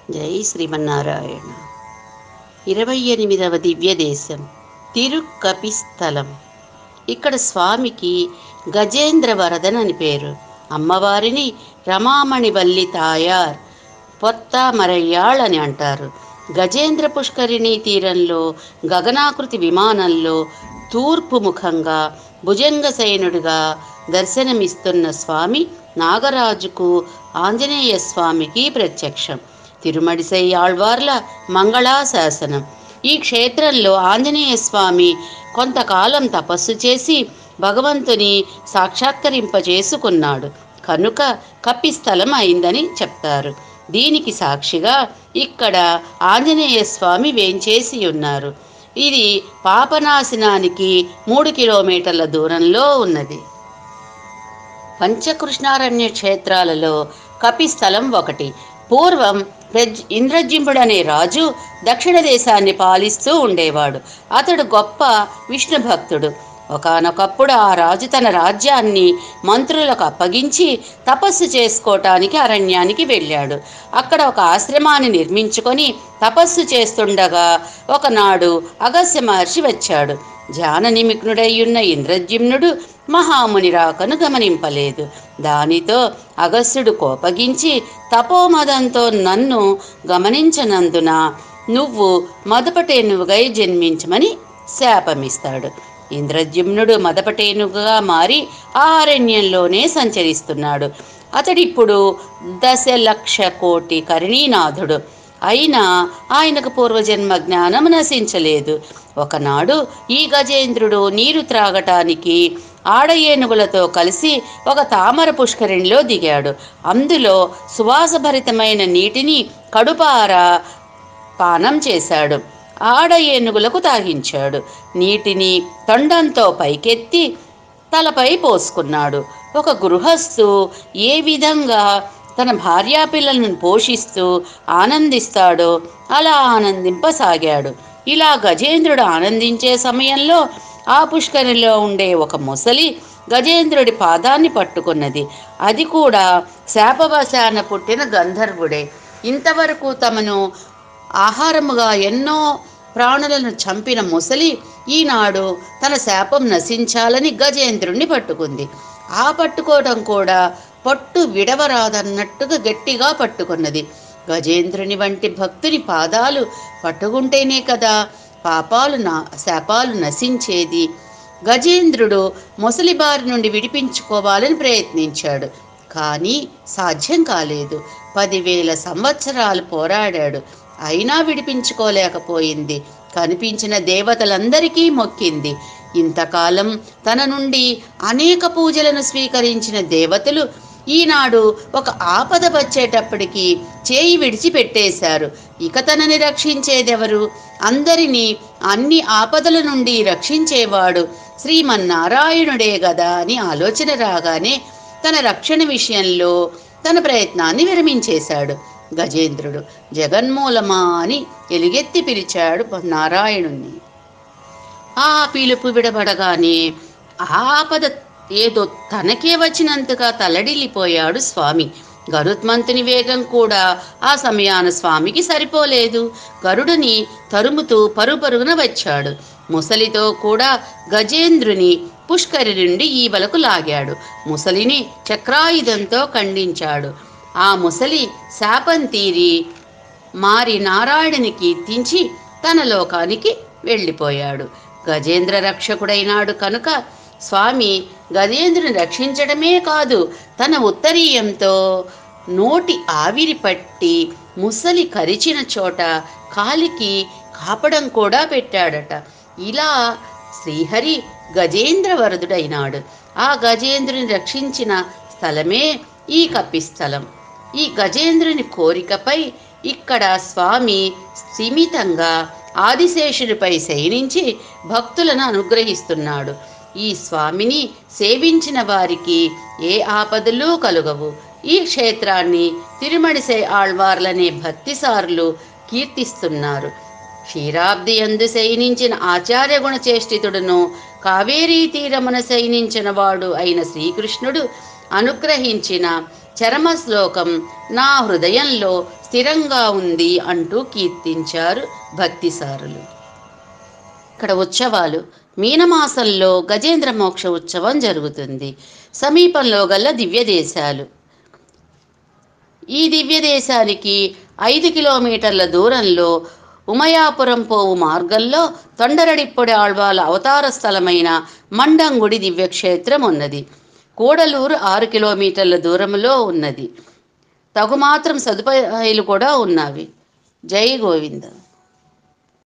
జై శ్రీమన్నారాయణ ఇరవై ఎనిమిదవ దివ్య దేశం తిరుకపిస్థలం ఇక్కడ స్వామికి గజేంద్ర వరదన్ అని పేరు అమ్మవారిని రమామణి వల్లి తాయార్ పొత్త మరయ్యాళ్ అని అంటారు గజేంద్ర పుష్కరిణి తీరంలో గగనాకృతి విమానంలో తూర్పు ముఖంగా భుజంగశయనుడిగా దర్శనమిస్తున్న స్వామి నాగరాజుకు ఆంజనేయ స్వామికి ప్రత్యక్షం తిరుమడిసై ఆళ్వార్ల మంగళాశాసనం ఈ క్షేత్రంలో ఆంజనేయ స్వామి కొంతకాలం తపస్సు చేసి భగవంతుని సాక్షాత్కరింపజేసుకున్నాడు కనుక కప్పిస్థలం అయిందని చెప్తారు దీనికి సాక్షిగా ఇక్కడ ఆంజనేయ స్వామి వేంచేసి ఉన్నారు ఇది పాపనాశనానికి మూడు కిలోమీటర్ల దూరంలో ఉన్నది పంచకృష్ణారణ్య క్షేత్రాలలో కపిస్థలం ఒకటి పూర్వం ప్రజ్ ఇంద్రజింపుడు అనే రాజు దక్షిణ దేశాన్ని పాలిస్తూ ఉండేవాడు అతడు గొప్ప విష్ణు భక్తుడు ఒకనొకప్పుడు ఆ రాజు తన రాజ్యాన్ని మంత్రులకు అప్పగించి తపస్సు చేసుకోవటానికి అరణ్యానికి వెళ్ళాడు అక్కడ ఒక ఆశ్రమాన్ని నిర్మించుకొని తపస్సు చేస్తుండగా ఒకనాడు అగస్య మహర్షి వచ్చాడు ధ్యాన నిమగ్నుడై ఉన్న ఇంద్రజిమ్నుడు మహాముని రాకను గమనింపలేదు దానితో అగస్యుడు కోపగించి తపోమదంతో నన్ను గమనించనందున నువ్వు మదపటేనువుగై జన్మించమని శాపమిస్తాడు ఇంద్రజిమ్నుడు మదపటేనుగా మారి ఆ అరణ్యంలోనే సంచరిస్తున్నాడు అతడిప్పుడు దశ లక్ష కోటి కరిణీనాథుడు అయినా ఆయనకు పూర్వజన్మ జ్ఞానం నశించలేదు ఒకనాడు ఈ గజేంద్రుడు నీరు త్రాగటానికి ఆడ ఏనుగులతో కలిసి ఒక తామర పుష్కరిణిలో దిగాడు అందులో సువాసభరితమైన నీటిని కడుపార పానం చేశాడు ఆడ ఏనుగులకు తాగించాడు నీటిని తొండంతో పైకెత్తి తలపై పోసుకున్నాడు ఒక గృహస్థు ఏ విధంగా తన భార్యాపిల్లలను పోషిస్తూ ఆనందిస్తాడో అలా ఆనందింపసాగాడు ఇలా గజేంద్రుడు ఆనందించే సమయంలో ఆ పుష్కరిలో ఉండే ఒక మొసలి గజేంద్రుడి పాదాన్ని పట్టుకున్నది అది కూడా శాపవశాన పుట్టిన గంధర్వుడే ఇంతవరకు తమను ఆహారముగా ఎన్నో ప్రాణులను చంపిన ముసలి ఈనాడు తన శాపం నశించాలని గజేంద్రుణ్ణి పట్టుకుంది ఆ పట్టుకోవడం కూడా పట్టు విడవరాదన్నట్టుగా గట్టిగా పట్టుకున్నది గజేంద్రుని వంటి భక్తుని పాదాలు పట్టుకుంటేనే కదా పాపాలు నా శాపాలు నశించేది గజేంద్రుడు ముసలి బారి నుండి విడిపించుకోవాలని ప్రయత్నించాడు కానీ సాధ్యం కాలేదు పదివేల సంవత్సరాలు పోరాడాడు అయినా విడిపించుకోలేకపోయింది కనిపించిన దేవతలందరికీ మొక్కింది ఇంతకాలం తన నుండి అనేక పూజలను స్వీకరించిన దేవతలు ఈనాడు ఒక ఆపద వచ్చేటప్పటికి చేయి విడిచిపెట్టేశారు ఇక తనని రక్షించేదెవరు అందరినీ అన్ని ఆపదల నుండి రక్షించేవాడు శ్రీమన్నారాయణుడే గదా అని ఆలోచన రాగానే తన రక్షణ విషయంలో తన ప్రయత్నాన్ని విరమించేశాడు గజేంద్రుడు జగన్మూలమా అని ఎలుగెత్తి పిలిచాడు నారాయణుణ్ణి ఆ పిలుపు విడబడగానే ఆపద ఏదో తనకే వచ్చినంతగా తలడిల్లిపోయాడు స్వామి గరుత్మంతుని వేగం కూడా ఆ సమయాన స్వామికి సరిపోలేదు గరుడుని తరుముతూ పరుపరుగున వచ్చాడు ముసలితో కూడా గజేంద్రుని పుష్కరి నుండి ఈవలకు లాగాడు ముసలిని చక్రాయుధంతో ఖండించాడు ఆ ముసలి శాపం తీరి మారి నారాయణుని కీర్తించి తన లోకానికి వెళ్ళిపోయాడు గజేంద్ర రక్షకుడైనాడు కనుక స్వామి గజేంద్రుని రక్షించడమే కాదు తన ఉత్తరీయంతో నోటి ఆవిరి పట్టి ముసలి కరిచిన చోట కాలికి కాపడం కూడా పెట్టాడట ఇలా శ్రీహరి గజేంద్ర వరదుడైనాడు ఆ గజేంద్రుని రక్షించిన స్థలమే ఈ కప్పిస్థలం ఈ గజేంద్రుని కోరికపై ఇక్కడ స్వామి స్థిమితంగా ఆదిశేషుడిపై శయనించి భక్తులను అనుగ్రహిస్తున్నాడు ఈ స్వామిని సేవించిన వారికి ఏ ఆపదలు కలుగవు ఈ క్షేత్రాన్ని తిరుమడిసై ఆళ్వార్లనే భక్తిసారులు కీర్తిస్తున్నారు క్షీరాబ్ది అందు శయనించిన ఆచార్య గుణ చేష్టితుడును కావేరీ తీరమున శయనించిన వాడు అయిన శ్రీకృష్ణుడు అనుగ్రహించిన చరమ శ్లోకం నా హృదయంలో స్థిరంగా ఉంది అంటూ కీర్తించారు భక్తిసారులు ఇక్కడ ఉత్సవాలు మీనమాసంలో గజేంద్ర మోక్ష ఉత్సవం జరుగుతుంది సమీపంలో గల దివ్య దేశాలు ఈ దివ్య దేశానికి ఐదు కిలోమీటర్ల దూరంలో ఉమయాపురం పోవు మార్గంలో తొండరడిప్పొడి ఆళ్వాల అవతార స్థలమైన మండంగుడి దివ్యక్షేత్రం ఉన్నది కూడలూరు ఆరు కిలోమీటర్ల దూరంలో ఉన్నది తగుమాత్రం సదుపాయాలు కూడా ఉన్నవి జై గోవింద